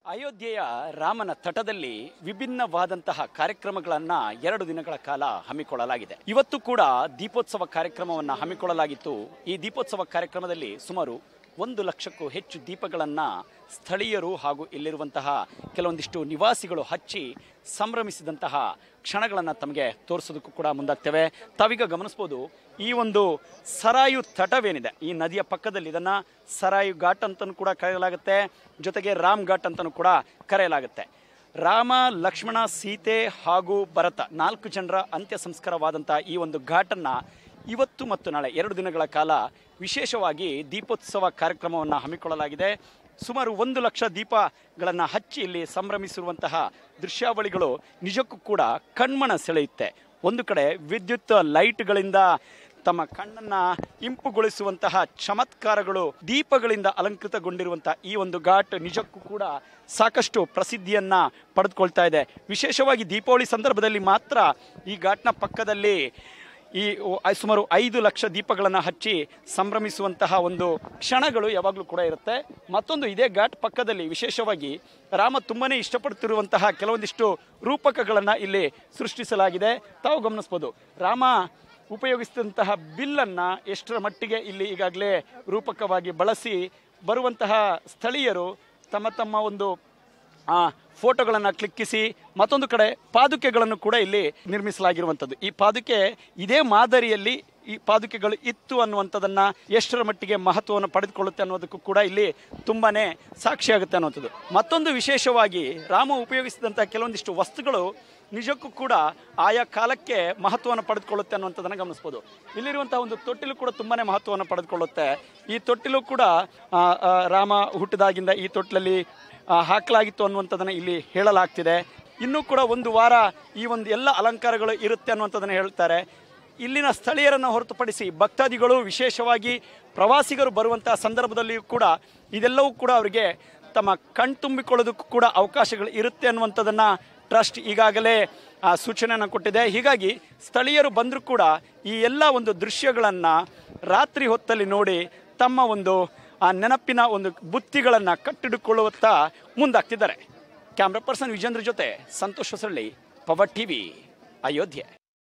ಅಯೋಧ್ಯೆಯ ರಾಮನ ತಟದಲ್ಲಿ ವಿಭಿನ್ನವಾದಂತಹ ಕಾರ್ಯಕ್ರಮಗಳನ್ನ ಎರಡು ದಿನಗಳ ಕಾಲ ಹಮ್ಮಿಕೊಳ್ಳಲಾಗಿದೆ ಇವತ್ತು ಕೂಡ ದೀಪೋತ್ಸವ ಕಾರ್ಯಕ್ರಮವನ್ನು ಹಮ್ಮಿಕೊಳ್ಳಲಾಗಿತ್ತು ಈ ದೀಪೋತ್ಸವ ಕಾರ್ಯಕ್ರಮದಲ್ಲಿ ಸುಮಾರು ಒಂದು ಲಕ್ಷಕ್ಕೂ ಹೆಚ್ಚು ದೀಪಗಳನ್ನ ಸ್ಥಳೀಯರು ಹಾಗೂ ಇಲ್ಲಿರುವಂತಹ ಕೆಲವೊಂದಿಷ್ಟು ನಿವಾಸಿಗಳು ಹಚ್ಚಿ ಸಂಭ್ರಮಿಸಿದಂತಹ ಕ್ಷಣಗಳನ್ನು ತಮಗೆ ತೋರಿಸೋದಕ್ಕೂ ಕೂಡ ಮುಂದಾಗ್ತೇವೆ ತಾವೀಗ ಗಮನಿಸ್ಬೋದು ಈ ಒಂದು ಸರಾಯು ತಟವೇನಿದೆ ಈ ನದಿಯ ಪಕ್ಕದಲ್ಲಿ ಇದನ್ನ ಸರಾಯು ಘಾಟ್ ಅಂತಲೂ ಕೂಡ ಕರೆಯಲಾಗುತ್ತೆ ಜೊತೆಗೆ ರಾಮ್ ಘಾಟ್ ಅಂತಲೂ ಕೂಡ ಕರೆಯಲಾಗುತ್ತೆ ರಾಮ ಲಕ್ಷ್ಮಣ ಸೀತೆ ಹಾಗೂ ಭರತ ನಾಲ್ಕು ಜನರ ಅಂತ್ಯ ಸಂಸ್ಕಾರವಾದಂಥ ಈ ಒಂದು ಘಾಟನ್ನು ಇವತ್ತು ಮತ್ತು ನಾಳೆ ಎರಡು ದಿನಗಳ ಕಾಲ ವಿಶೇಷವಾಗಿ ದೀಪೋತ್ಸವ ಕಾರ್ಯಕ್ರಮವನ್ನು ಹಮ್ಮಿಕೊಳ್ಳಲಾಗಿದೆ ಸುಮಾರು ಒಂದು ಲಕ್ಷ ದೀಪಗಳನ್ನು ಹಚ್ಚಿ ಇಲ್ಲಿ ಸಂಭ್ರಮಿಸಿರುವಂತಹ ದೃಶ್ಯಾವಳಿಗಳು ನಿಜಕ್ಕೂ ಕೂಡ ಕಣ್ಮನ ಸೆಳೆಯುತ್ತೆ ಒಂದು ಕಡೆ ವಿದ್ಯುತ್ ಲೈಟ್ಗಳಿಂದ ತಮ್ಮ ಕಣ್ಣನ್ನ ಇಂಪುಗೊಳಿಸುವಂತಹ ಚಮತ್ಕಾರಗಳು ದೀಪಗಳಿಂದ ಅಲಂಕೃತಗೊಂಡಿರುವಂತಹ ಈ ಒಂದು ಘಾಟ್ ನಿಜಕ್ಕೂ ಕೂಡ ಸಾಕಷ್ಟು ಪ್ರಸಿದ್ಧಿಯನ್ನ ಪಡೆದುಕೊಳ್ತಾ ಇದೆ ವಿಶೇಷವಾಗಿ ದೀಪಾವಳಿ ಸಂದರ್ಭದಲ್ಲಿ ಮಾತ್ರ ಈ ಘಾಟ್ನ ಪಕ್ಕದಲ್ಲಿ ಈ ಒ- ಐ- ಸುಮಾರು ಐದು ಲಕ್ಷ ದೀಪಗಳನ್ನು ಹಚ್ಚಿ ಸಂಭ್ರಮಿಸುವಂತಹ ಒಂದು ಕ್ಷಣಗಳು ಯಾವಾಗಲೂ ಕೂಡ ಇರುತ್ತೆ ಮತ್ತೊಂದು ಇದೇ ಘಾಟ್ ಪಕ್ಕದಲ್ಲಿ ವಿಶೇಷವಾಗಿ ರಾಮ ತುಂಬನೇ ಇಷ್ಟಪಡ್ತಿರುವಂತಹ ಕೆಲವೊಂದಿಷ್ಟು ರೂಪಕಗಳನ್ನು ಇಲ್ಲಿ ಸೃಷ್ಟಿಸಲಾಗಿದೆ ತಾವು ಗಮನಿಸ್ಬೋದು ರಾಮ ಉಪಯೋಗಿಸಿದಂತಹ ಬಿಲ್ಲನ್ನು ಎಷ್ಟರ ಮಟ್ಟಿಗೆ ಇಲ್ಲಿ ಈಗಾಗಲೇ ರೂಪಕವಾಗಿ ಬಳಸಿ ಬರುವಂತಹ ಸ್ಥಳೀಯರು ತಮ್ಮ ತಮ್ಮ ಒಂದು ಆ ಫೋಟೋಗಳನ್ನು ಕ್ಲಿಕ್ಕಿಸಿ ಮತ್ತೊಂದು ಕಡೆ ಪಾದುಕೆಗಳನ್ನು ಕೂಡ ಇಲ್ಲಿ ನಿರ್ಮಿಸಲಾಗಿರುವಂಥದ್ದು ಈ ಪಾದುಕೆ ಇದೇ ಮಾದರಿಯಲ್ಲಿ ಈ ಪಾದುಕೆಗಳು ಇತ್ತು ಅನ್ನುವಂಥದ್ದನ್ನ ಎಷ್ಟರ ಮಟ್ಟಿಗೆ ಮಹತ್ವವನ್ನು ಪಡೆದುಕೊಳ್ಳುತ್ತೆ ಅನ್ನೋದಕ್ಕೂ ಕೂಡ ಇಲ್ಲಿ ತುಂಬಾನೇ ಸಾಕ್ಷಿಯಾಗುತ್ತೆ ಅನ್ನುವಂಥದ್ದು ಮತ್ತೊಂದು ವಿಶೇಷವಾಗಿ ರಾಮ ಉಪಯೋಗಿಸಿದಂಥ ಕೆಲವೊಂದಿಷ್ಟು ವಸ್ತುಗಳು ನಿಜಕ್ಕೂ ಕೂಡ ಆಯಾ ಕಾಲಕ್ಕೆ ಮಹತ್ವವನ್ನು ಪಡೆದುಕೊಳ್ಳುತ್ತೆ ಅನ್ನುವಂಥದ್ದನ್ನು ಗಮನಿಸ್ಬೋದು ಇಲ್ಲಿರುವಂತಹ ಒಂದು ತೊಟ್ಟಿಲು ಕೂಡ ತುಂಬಾನೇ ಮಹತ್ವವನ್ನು ಪಡೆದುಕೊಳ್ಳುತ್ತೆ ಈ ತೊಟ್ಟಿಲು ಕೂಡ ಆ, ಆ, ರಾಮ ಹುಟ್ಟಿದಾಗಿಂದ ಈ ತೊಟ್ಟಿಲಲ್ಲಿ ಆ, ಹಾಕಲಾಗಿತ್ತು ಅನ್ನುವಂಥದ್ದನ್ನು ಇಲ್ಲಿ ಹೇಳಲಾಗ್ತಿದೆ ಇನ್ನೂ ಕೂಡ ಒಂದು ವಾರ ಈ ಒಂದು ಎಲ್ಲ ಅಲಂಕಾರಗಳು ಇರುತ್ತೆ ಅನ್ನುವಂಥದ್ದನ್ನು ಹೇಳ್ತಾರೆ ಇಲ್ಲಿನ ಸ್ಥಳೀಯರನ್ನು ಹೊರತುಪಡಿಸಿ ಭಕ್ತಾದಿಗಳು ವಿಶೇಷವಾಗಿ ಪ್ರವಾಸಿಗರು ಬರುವಂತಹ ಸಂದರ್ಭದಲ್ಲಿಯೂ ಕೂಡ ಇದೆಲ್ಲವೂ ಕೂಡ ಅವರಿಗೆ ತಮ್ಮ ಕಣ್ತುಂಬಿಕೊಳ್ಳೋದಕ್ಕೂ ಕೂಡ ಅವಕಾಶಗಳು ಇರುತ್ತೆ ಅನ್ನುವಂಥದ್ದನ್ನು ಟ್ರಸ್ಟ್ ಈಗಾಗಲೇ ಆ, ಸೂಚನೆಯನ್ನು ಕೊಟ್ಟಿದೆ ಹೀಗಾಗಿ ಸ್ಥಳೀಯರು ಬಂದರೂ ಕೂಡ ಈ ಎಲ್ಲ ಒಂದು ದೃಶ್ಯಗಳನ್ನು ರಾತ್ರಿ ಹೊತ್ತಲ್ಲಿ ನೋಡಿ ತಮ್ಮ ಒಂದು ಆ ನೆನಪಿನ ಒಂದು ಬುತ್ತಿಗಳನ್ನು ಕಟ್ಟಿಡಿಕೊಳ್ಳುವತ್ತ ಮುಂದಾಗ್ತಿದ್ದಾರೆ ಕ್ಯಾಮ್ರಾ ಪರ್ಸನ್ ವಿಜೇಂದ್ರ ಜೊತೆ ಸಂತೋಷ್ ಹೊಸಳ್ಳಿ ಪವರ್ ಟಿವಿ ಅಯೋಧ್ಯೆ